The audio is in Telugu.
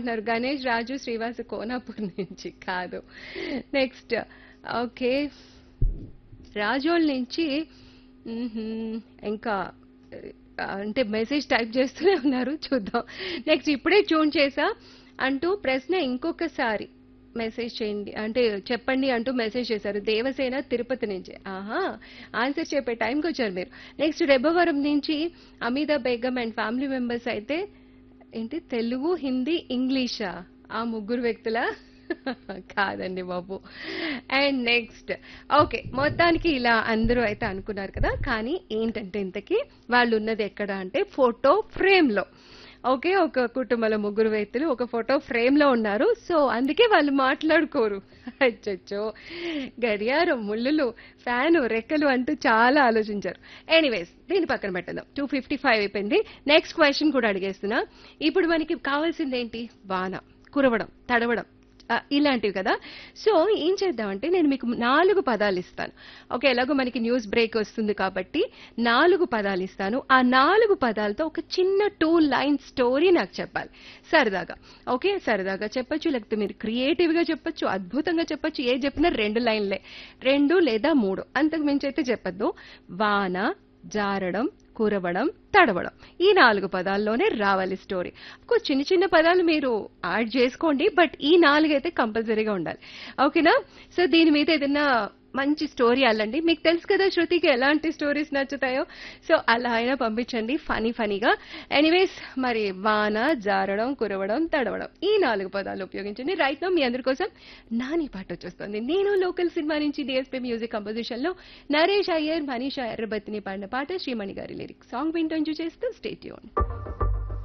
అంటున్నారు గణేష్ రాజు శ్రీవాస కోనాపూర్ నుంచి కాదు నెక్స్ట్ ఓకే రాజోల్ నుంచి మ్మ్హ్మ్, ఇంకా ఆ, అంటే మెసేజ్ టైప్ చేస్తూనే ఉన్నారు చూద్దాం నెక్స్ట్ ఇప్పుడే ట్యూన్ చేసా అంటూ ప్రశ్న ఇంకొకసారి మెసేజ్ చేయండి అంటే చెప్పండి అంటూ మెసేజ్ చేశారు దేవసేన తిరుపతి నుంచి ఆహా ఆన్సర్ చెప్పే టైంకి వచ్చారు మీరు నెక్స్ట్ రెబ్బవరం నుంచి Hameeda Begum and family members అయితే ఏంటి తెలుగు హిందీ ఇంగ్లీషా ఆ ముగ్గురు వ్యక్తుల కాదండి బాబు అండ్ నెక్స్ట్ ఓకే మొత్తానికి ఇలా అందరూ అయితే అనుకున్నారు కదా కానీ ఏంటంటే ఇంతకీ వాళ్ళు ఉన్నది ఎక్కడ అంటే ఫోటో ఫ్రేమ్ లో ఓకే ఒక కుటుంబంలో ముగ్గురు వ్యక్తులు ఒక ఫోటో ఫ్రేమ్ లో ఉన్నారు సో అందుకే వాళ్ళు మాట్లాడుకోరు అచ్చచ్చో గడియారం ముళ్ళులు ఫ్యాను రెక్కలు అంటూ చాలా ఆలోచించారు ఎనీవేస్ దీని పక్కన పెట్టదాం టూ ఫిఫ్టీ ఫైవ్ అయిపోయింది నెక్స్ట్ క్వశ్చన్ కూడా అడిగేస్తున్నా ఇప్పుడు మనకి కావాల్సింది ఏంటి వాన కురవడం తడవడం ఆ, ఇలాంటివి కదా సో ఏం చేద్దామంటే నేను మీకు నాలుగు పదాలు ఇస్తాను ఓకే ఎలాగో మనకి న్యూస్ బ్రేక్ వస్తుంది కాబట్టి నాలుగు పదాలు ఇస్తాను ఆ నాలుగు పదాలతో ఒక చిన్న టూ లైన్ స్టోరీ నాకు చెప్పాలి సరదాగా ఓకే సరదాగా చెప్పొచ్చు లేకపోతే మీరు క్రియేటివ్ గా చెప్పొచ్చు అద్భుతంగా చెప్పొచ్చు ఏ చెప్పినా రెండు లైన్లే రెండు లేదా మూడు అంతకు మించి అయితే చెప్పొద్దు వాన జారడం కురవడం తడవడం ఈ నాలుగు పదాల్లోనే రావాలి స్టోరీ కోర్స్ చిన్న చిన్న పదాలు మీరు యాడ్ చేసుకోండి బట్ ఈ నాలుగు అయితే కంపల్సరీగా ఉండాలి ఓకేనా సో దీని మీద ఏదైనా మంచి స్టోరీ అల్లండి మీకు తెలుసు కదా శృతికి ఎలాంటి స్టోరీస్ నచ్చుతాయో సో అలా అయినా పంపించండి ఫనీ ఫనీగా ఎనీవేస్ మరి వాన జారడం కురవడం తడవడం ఈ నాలుగు పదాలు ఉపయోగించండి రైట్ నో మీ అందరి కోసం నాని పాట వచ్చేస్తుంది నేను లోకల్ సినిమా నుంచి డిఎస్పీ మ్యూజిక్ కంపోజిషన్ లో నరేష్ అయ్యర్ మనీషా ఎర్రబత్తిని పాడిన పాట శ్రీమణి గారి లిరిక్ సాంగ్ వింటూ చేస్తూ స్టేట్యూన్